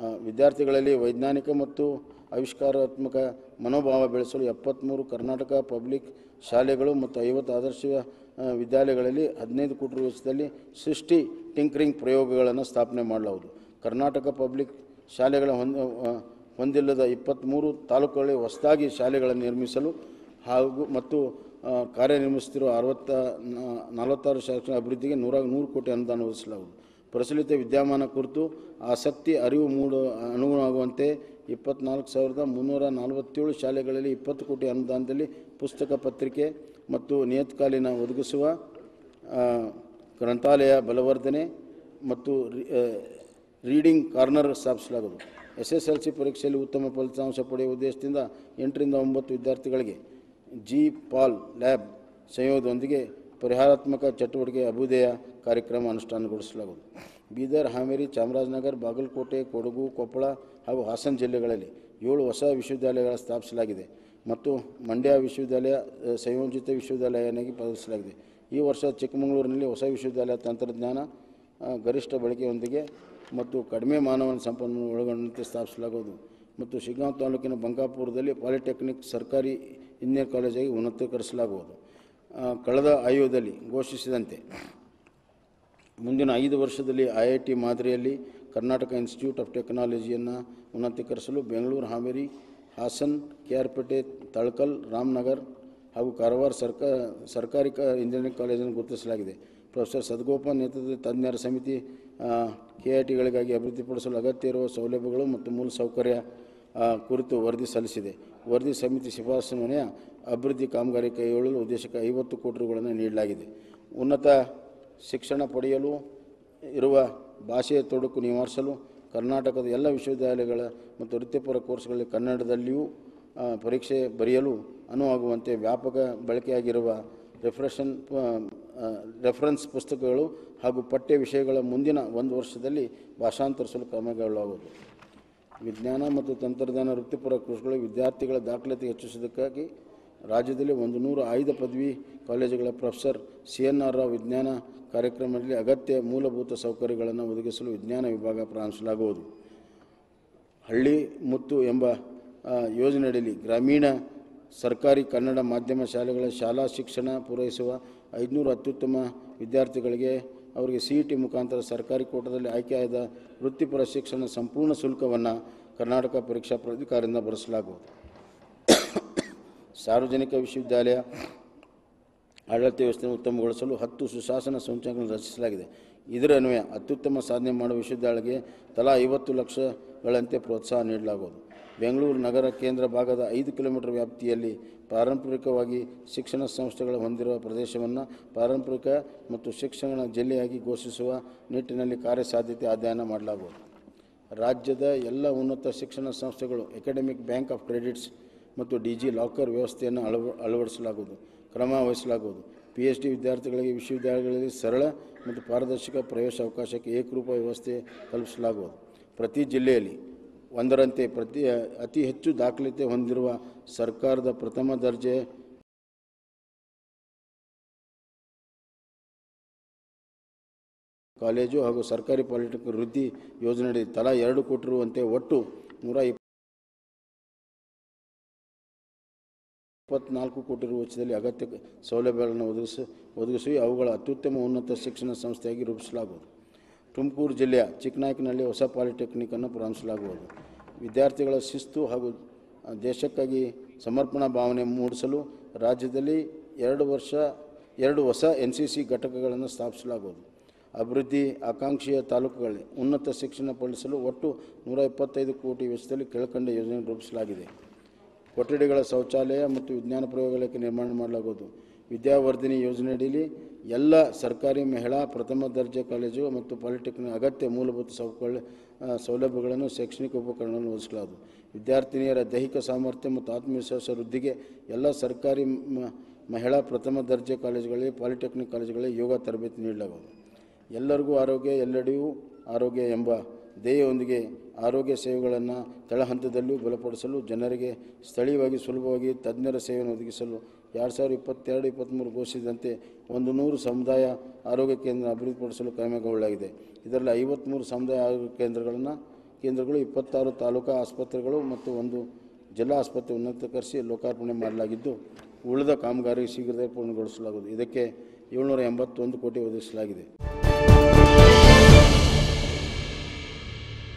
ಆ, ವಿದ್ಯಾರ್ಥಿಗಳಲ್ಲಿ ವೈಜ್ಞಾನಿಕ ಮತ್ತು ಆವಿಷ್ಕಾರಾತ್ಮಕ ಮನೋಭಾವ ಬೆಳೆಸಲು ಎಪ್ಪತ್ತ್ಮೂರು ಕರ್ನಾಟಕ ಪಬ್ಲಿಕ್ ಶಾಲೆಗಳು ಮತ್ತು ಐವತ್ತು ಆದರ್ಶ ಆ, ವಿದ್ಯಾಲಯಗಳಲ್ಲಿ ಹದಿನೈದು ಕೋಟಿ ರು ವೆಚ್ಚದಲ್ಲಿ ಸೃಷ್ಟಿ ಟಿಂಕರಿಂಗ್ ಪ್ರಯೋಗಗಳನ್ನು ಸ್ಥಾಪನೆ ಮಾಡಲಾಗುವುದು ಕರ್ನಾಟಕ ಪಬ್ಲಿಕ್ ಶಾಲೆಗಳ ಹೊಂದ ಆ, ಹೊಂದಿಲ್ಲದ ಇಪ್ಪತ್ತ್ಮೂರು ತಾಲೂಕುಗಳಲ್ಲಿ ಹೊಸದಾಗಿ ಶಾಲೆಗಳನ್ನು ನಿರ್ಮಿಸಲು ಹಾಗೂ ಮತ್ತು ಆ, ಕಾರ್ಯನಿರ್ವಹಿಸುತ್ತಿರುವ ಅರವತ್ತ ನ- ನಲವತ್ತಾರು ಶಾಲೆಗಳ ಅಭಿವೃದ್ಧಿಗೆ ನೂರ ನೂರು ಕೋಟಿ ಅನುದಾನ ಒದಗಿಸಲಾಗುವುದು ಪ್ರಚಲಿತ ವಿದ್ಯಮಾನ ಕುರಿತು ಆಸಕ್ತಿ ಅರಿವು ಮೂಡ ಅನುಗುಣವಾಗುವಂತೆ ಇಪ್ಪತ್ನಾಲ್ಕು ಸಾವಿರದ ಮುನ್ನೂರ ನಲವತ್ತೇಳು ಶಾಲೆಗಳಲ್ಲಿ ಇಪ್ಪತ್ತು ಕೋಟಿ ಅನುದಾನದಲ್ಲಿ ಪುಸ್ತಕ ಪತ್ರಿಕೆ ಮತ್ತು ನಿಯತ್ಕಾಲೀನ ಒದಗಿಸುವ ಆ, ಗ್ರಂಥಾಲಯ ಬಲವರ್ಧನೆ ಮತ್ತು ರಿ- ಆ, ರೀಡಿಂಗ್ ಕಾರ್ನರ್ ಸ್ಥಾಪಿಸಲಾಗುವುದು ಎಸ್ ಎಸ್ ಎಲ್ ಸಿ ಪರೀಕ್ಷೆಯಲ್ಲಿ ಉತ್ತಮ ಫಲಿತಾಂಶ ಪಡೆಯುವ ಉದ್ದೇಶದಿಂದ ಎಂಟರಿಂದ ಒಂಬತ್ತು ವಿದ್ಯಾರ್ಥಿಗಳಿಗೆ ಜಿ ಪಾಲ್ ಲ್ಯಾಬ್ ಸಂಯೋಗದೊಂದಿಗೆ ಪರಿಹಾರಾತ್ಮಕ ಚಟುವಟಿಕೆ ಅಭ್ಯುದಯ ಕಾರ್ಯಕ್ರಮ ಅನುಷ್ಠಾನಗೊಳಿಸಲಾಗುವುದು ಬೀದರ್ ಹಾವೇರಿ ಚಾಮರಾಜನಗರ ಬಾಗಲಕೋಟೆ ಕೊಡಗು ಕೊಪ್ಪಳ ಹಾಗೂ ಹಾಸನ ಜಿಲ್ಲೆಗಳಲ್ಲಿ ಏಳು ಹೊಸ ವಿಶ್ವವಿದ್ಯಾಲಯಗಳ ಸ್ಥಾಪಿಸಲಾಗಿದೆ ಮತ್ತು ಮಂಡ್ಯ ವಿಶ್ವವಿದ್ಯಾಲಯ ಅ, ಸಂಯೋಜಿತ ವಿಶ್ವವಿದ್ಯಾಲಯನಾಗಿ ಬದಲಿಸಲಾಗಿದೆ ಈ ವರ್ಷ ಚಿಕ್ಕಮಗಳೂರಿನಲ್ಲಿ ಹೊಸ ವಿಶ್ವವಿದ್ಯಾಲಯ ತಂತ್ರಜ್ಞಾನ ಆ, ಗರಿಷ್ಠ ಬಳಕೆಯೊಂದಿಗೆ ಮತ್ತು ಕಡಿಮೆ ಮಾನವ ಸಂಪನ್ಮೂಲ ಒಳಗೊಂಡಂತೆ ಸ್ಥಾಪಿಸಲಾಗುವುದು ಮತ್ತು ಶಿಗ್ಗಾಂವ್ ತಾಲೂಕಿನ ಬಂಕಾಪುರದಲ್ಲಿ ಪಾಲಿಟೆಕ್ನಿಕ್ ಸರ್ಕಾರಿ ಇಂಜಿನಿಯರ್ ಕಾಲೇಜಾಗಿ ಉನ್ನತೀಕರಿಸಲಾಗುವುದು ಆ, ಕಳೆದ ಆಯೋಗದಲ್ಲಿ ಘೋಷಿಸಿದಂತೆ ಮುಂದಿನ ಐದು ವರ್ಷದಲ್ಲಿ ಐ ಐ ಟಿ ಮಾದರಿಯಲ್ಲಿ ಕರ್ನಾಟಕ ಇನ್ಸ್ಟಿಟ್ಯೂಟ್ ಆಫ್ ಟೆಕ್ನಾಲಜಿಯನ್ನು ಉನ್ನತೀಕರಿಸಲು ಬೆಂಗಳೂರು ಹಾವೇರಿ ಹಾಸನ್ ಕೆ ಆರ್ ಪೇಟೆ ತಳಕಲ್ ರಾಮನಗರ್ ಹಾಗೂ ಕಾರವಾರ ಸರ್ಕಾ ಸರ್ಕಾರಿ ಕ ಇಂಜಿನಿಯರಿಂಗ್ ಕಾಲೇಜನ್ನು ಗುರುತಿಸಲಾಗಿದೆ ಪ್ರೊಫೆಸರ್ ಸದ್ಗೋಪಾಲ್ ನೇತೃತ್ವದ ತಜ್ಞರ ಸಮಿತಿ ಕೆ ಐ ಟಿಗಳಿಗಾಗಿ ಅಭಿವೃದ್ಧಿಪಡಿಸಲು ಅಗತ್ಯ ಇರುವ ಸೌಲಭ್ಯಗಳು ಮತ್ತು ಮೂಲಸೌಕರ್ಯ ಆ, ಕುರಿತು ವರದಿ ಸಲ್ಲಿಸಿದೆ ವರದಿ ಸಮಿತಿ ಶಿಫಾರಸಿನ ಅಭಿವೃದ್ಧಿ ಕಾಮಗಾರಿ ಕೈಗೊಳ್ಳಲು ಉದ್ದೇಶಕ್ಕೆ ಐವತ್ತು ಕೋಟಿ ರುಗಳನ್ನು ನೀಡಲಾಗಿದೆ ಉನ್ನತ ಶಿಕ್ಷಣ ಪಡೆಯಲು ಇರುವ ಭಾಷೆಯ ತೊಡಕು ನಿವಾರಿಸಲು ಕರ್ನಾಟಕದ ಎಲ್ಲ ವಿಶ್ವವಿದ್ಯಾಲಯಗಳ ಮತ್ತು ವೃತ್ತಿಪರ ಕೋರ್ಸ್ಗಳಲ್ಲಿ ಕನ್ನಡದಲ್ಲಿಯೂ ಆ, ಪರೀಕ್ಷೆ ಬರೆಯಲು ಅನುವಾಗುವಂತೆ ವ್ಯಾಪಕ ಬಳಕೆಯಾಗಿರುವ ರೆಫ್ರೆಷನ್ ರೆಫರೆನ್ಸ್ ಪುಸ್ತಕಗಳು ಹಾಗೂ ಪಠ್ಯ ವಿಷಯಗಳ ಮುಂದಿನ ಒಂದು ವರ್ಷದಲ್ಲಿ ಭಾಷಾಂತರಿಸಲು ಕ್ರಮಗೊಳ್ಳಲಾಗುವುದು ವಿಜ್ಞಾನ ಮತ್ತು ತಂತ್ರಜ್ಞಾನ ವೃತ್ತಿಪರ ಕೋರ್ಸ್ಗಳು ವಿದ್ಯಾರ್ಥಿಗಳ ದಾಖಲಾತಿ ಹೆಚ್ಚಿಸುವುದಕ್ಕಾಗಿ ರಾಜ್ಯದಲ್ಲಿ ಒಂದು ನೂರು ಆಯ್ದ ಪದವಿ ಕಾಲೇಜುಗಳ professor C N R Rao ವಿಜ್ಞಾನ ಕಾರ್ಯಕ್ರಮದಲ್ಲಿ ಅಗತ್ಯ ಮೂಲಭೂತ ಸೌಕರ್ಯಗಳನ್ನು ಒದಗಿಸಲು ವಿಜ್ಞಾನ ವಿಭಾಗ ಪ್ರಾರಂಭಿಸಲಾಗುವುದು ಹಳ್ಳಿ ಮುತ್ತು ಎಂಬ ಆ, ಯೋಜನೆಯಡಿಯಲ್ಲಿ ಗ್ರಾಮೀಣ ಸರ್ಕಾರಿ ಕನ್ನಡ ಮಾಧ್ಯಮ ಶಾಲೆಗಳ ಶಾಲಾ ಶಿಕ್ಷಣ ಪೂರೈಸುವ ಐದುನೂರು ಅತ್ಯುತ್ತಮ ವಿದ್ಯಾರ್ಥಿಗಳಿಗೆ ಅವರಿಗೆ ಸಿ ಇ ಟಿ ಮುಖಾಂತರ ಸರ್ಕಾರಿ ಕೋಟದಲ್ಲಿ ಆಯ್ಕೆಯಾದ ವೃತ್ತಿಪರ ಶಿಕ್ಷಣ ಸಂಪೂರ್ಣ ಶುಲ್ಕವನ್ನು ಕರ್ನಾಟಕ ಪರೀಕ್ಷಾ ಪ್ರಾಧಿಕಾರದಿಂದ ಭರಿಸಲಾಗುವುದು ಸಾರ್ವಜನಿಕ ವಿಶ್ವವಿದ್ಯಾಲಯ ಆಡಳಿತ ವ್ಯವಸ್ಥೆಯನ್ನು ಉತ್ತಮಗೊಳಿಸಲು ಹತ್ತು ಸುಶಾಸನ ಸಂಸ್ಥೆಗಳನ್ನು ರಚಿಸಲಾಗಿದೆ ಇದರ ಅನ್ವಯ ಅತ್ಯುತ್ತಮ ಸಾಧನೆ ಮಾಡುವ ವಿಶ್ವವಿದ್ಯಾಲಯಕ್ಕೆ ತಲಾ ಐವತ್ತು ಲಕ್ಷಗಳಂತೆ ಪ್ರೋತ್ಸಾಹ ನೀಡಲಾಗುವುದು ಬೆಂಗಳೂರು ನಗರ ಕೇಂದ್ರ ಭಾಗದ ಐದು ಕಿಲೋಮೀಟರ್ ವ್ಯಾಪ್ತಿಯಲ್ಲಿ ಪಾರಂಪರಿಕವಾಗಿ ಶಿಕ್ಷಣ ಸಂಸ್ಥೆಗಳು ಹೊಂದಿರುವ ಪ್ರದೇಶವನ್ನು ಪಾರಂಪರಿಕ ಮತ್ತು ಶಿಕ್ಷಣ ಜಿಲ್ಲೆಯಾಗಿ ಘೋಷಿಸುವ ನಿಟ್ಟಿನಲ್ಲಿ ಕಾರ್ಯಸಾಧ್ಯತೆ ಅಧ್ಯಯನ ಮಾಡಲಾಗುವುದು ರಾಜ್ಯದ ಎಲ್ಲ ಉನ್ನತ ಶಿಕ್ಷಣ ಸಂಸ್ಥೆಗಳು ಅಕಾಡೆಮಿಕ್ ಬ್ಯಾಂಕ್ ಆಫ್ ಕ್ರೆಡಿಟ್ಸ್ ಮತ್ತು ಡಿ ಜಿ ಲಾಕರ್ ವ್ಯವಸ್ಥೆಯನ್ನು ಅಳವ ಅಳವಡಿಸಲಾಗುವುದು ಕ್ರಮ ವಹಿಸಲಾಗುವುದು ಪಿ ಎಚ್ ಡಿ ವಿದ್ಯಾರ್ಥಿಗಳಿಗೆ ವಿಶ್ವವಿದ್ಯಾಲಯಗಳಲ್ಲಿ ಸರಳ ಮತ್ತು ಪಾರದರ್ಶಕ ಪ್ರವೇಶ ಅವಕಾಶಕ್ಕೆ ಏಕರೂಪ ವ್ಯವಸ್ಥೆ ಕಲ್ಪಿಸಲಾಗುವುದು ಪ್ರತಿ ಜಿಲ್ಲೆಯಲ್ಲಿ ಒಂದರಂತೆ ಪ್ರತಿ ಅತಿ ಹೆಚ್ಚು ದಾಖಲಾತಿ ಹೊಂದಿರುವ ಸರ್ಕಾರದ ಪ್ರಥಮ ದರ್ಜೆ ಕಾಲೇಜು ಹಾಗೂ ಸರ್ಕಾರಿ ಪಾಲಿಟೆಕ್ನಿಕ್ ವೃದ್ಧಿ ಯೋಜನೆಯಡಿ ತಲಾ ಎರಡು ಕೋಟಿ ರುವಂತೆ ಒಟ್ಟು ನೂರ ಇಪ್ಪತ್ನಾಲ್ಕು ಕೋಟಿ ರು ವೆಚ್ಚದಲ್ಲಿ ಅಗತ್ಯ ಸೌಲಭ್ಯಗಳನ್ನು ಒದಗಿಸ ಒದಗಿಸಿ ಅವುಗಳ ಅತ್ಯುತ್ತಮ ಉನ್ನತ ಶಿಕ್ಷಣ ಸಂಸ್ಥೆಯಾಗಿ ರೂಪಿಸಲಾಗುವುದು ತುಮಕೂರು ಜಿಲ್ಲೆಯ ಚಿಕ್ಕನಾಯಕನಲ್ಲಿ ಹೊಸ ಪಾಲಿಟೆಕ್ನಿಕನ್ನು ಪ್ರಾರಂಭಿಸಲಾಗುವುದು ವಿದ್ಯಾರ್ಥಿಗಳ ಶಿಸ್ತು ಹಾಗೂ ಆ, ದೇಶಕ್ಕಾಗಿ ಸಮರ್ಪಣಾ ಭಾವನೆ ಮೂಡಿಸಲು ರಾಜ್ಯದಲ್ಲಿ ಎರಡು ವರ್ಷ ಎರಡು ಹೊಸ ಎನ್ ಸಿ ಸಿ ಘಟಕಗಳನ್ನು ಸ್ಥಾಪಿಸಲಾಗುವುದು ಅಭಿವೃದ್ಧಿ ಆಕಾಂಕ್ಷೆಯ ತಾಲೂಕುಗಳಲ್ಲಿ ಉನ್ನತ ಶಿಕ್ಷಣ ಪಡಿಸಲು ಒಟ್ಟು ನೂರ ಇಪ್ಪತ್ತೈದು ಕೋಟಿ ವೆಚ್ಚದಲ್ಲಿ ಕೆಳಕಂಡ ಯೋಜನೆ ರೂಪಿಸಲಾಗಿದೆ ಕೊಠಡಿಗಳ ಶೌಚಾಲಯ ಮತ್ತು ವಿಜ್ಞಾನ ಪ್ರಯೋಗಾಲಯಕ್ಕೆ ನಿರ್ಮಾಣ ಮಾಡಲಾಗುವುದು ವಿದ್ಯಾವರ್ಧಿನಿ ಯೋಜನೆಯಡಿಯಲ್ಲಿ ಎಲ್ಲ ಸರ್ಕಾರಿ ಮಹಿಳಾ ಪ್ರಥಮ ದರ್ಜೆ ಕಾಲೇಜು ಮತ್ತು ಪಾಲಿಟೆಕ್ನಿಕ್ ಅಗತ್ಯ ಮೂಲಭೂತ ಸೌಕರ್ಯ ಆ, ಸೌಲಭ್ಯಗಳನ್ನು ಶೈಕ್ಷಣಿಕ ಉಪಕರಣಗಳನ್ನು ಒದಗಿಸಲಾಗುವುದು ವಿದ್ಯಾರ್ಥಿನಿಯರ ದೈಹಿಕ ಸಾಮರ್ಥ್ಯ ಮತ್ತು ಆತ್ಮವಿಶ್ವಾಸ ವೃದ್ಧಿಗೆ ಎಲ್ಲ ಸರ್ಕಾರಿ ಮ- ಮಹಿಳಾ ಪ್ರಥಮ ದರ್ಜೆ ಕಾಲೇಜುಗಳಲ್ಲಿ ಪಾಲಿಟೆಕ್ನಿಕ್ ಕಾಲೇಜುಗಳಲ್ಲಿ ಯೋಗ ತರಬೇತಿ ನೀಡಲಾಗುವುದು ಎಲ್ಲರಿಗೂ ಆರೋಗ್ಯ ಎಲ್ಲೆಡೆಯೂ ಆರೋಗ್ಯ ಎಂಬ ಧ್ಯೇಯವೊಂದಿಗೆ ಆರೋಗ್ಯ ಸೇವೆಗಳನ್ನು ತಳಹಂತದಲ್ಲೂ ಬಲಪಡಿಸಲು ಜನರಿಗೆ ಸ್ಥಳೀಯವಾಗಿ ಸುಲಭವಾಗಿ ತಜ್ಞರ ಸೇವೆಯನ್ನು ಒದಗಿಸಲು ಎರಡು ಸಾವಿರದ ಇಪ್ಪತ್ತೆರಡು ಇಪ್ಪತ್ತ್ಮೂರು ಘೋಷಿಸಿದಂತೆ ಒಂದು ನೂರು ಸಮುದಾಯ ಆರೋಗ್ಯ ಕೇಂದ್ರ ಅಭಿವೃದ್ಧಿಪಡಿಸಲು ಕ್ರಮಗೊಳ್ಳಲಾಗಿದೆ ಇದರಲ್ಲಿ ಐವತ್ತ್ಮೂರು ಸಮುದಾಯ ಆರೋಗ್ಯ ಕೇಂದ್ರಗಳನ್ನು ಕೇಂದ್ರಗಳು ಇಪ್ಪತ್ತಾರು ತಾಲೂಕಾ ಆಸ್ಪತ್ರೆಗಳು ಮತ್ತು ಒಂದು ಜಿಲ್ಲಾ ಆಸ್ಪತ್ರೆ ಉನ್ನತೀಕರಿಸಿ ಲೋಕಾರ್ಪಣೆ ಮಾಡಲಾಗಿದ್ದು ಉಳಿದ ಕಾಮಗಾರಿ ಶೀಘ್ರದಲ್ಲೇ ಪೂರ್ಣಗೊಳಿಸಲಾಗುವುದು ಇದಕ್ಕೆ ಏಳ್ನೂರ ಎಂಬತ್ತೊಂದು ಕೋಟಿ ಒದಗಿಸಲಾಗಿದೆ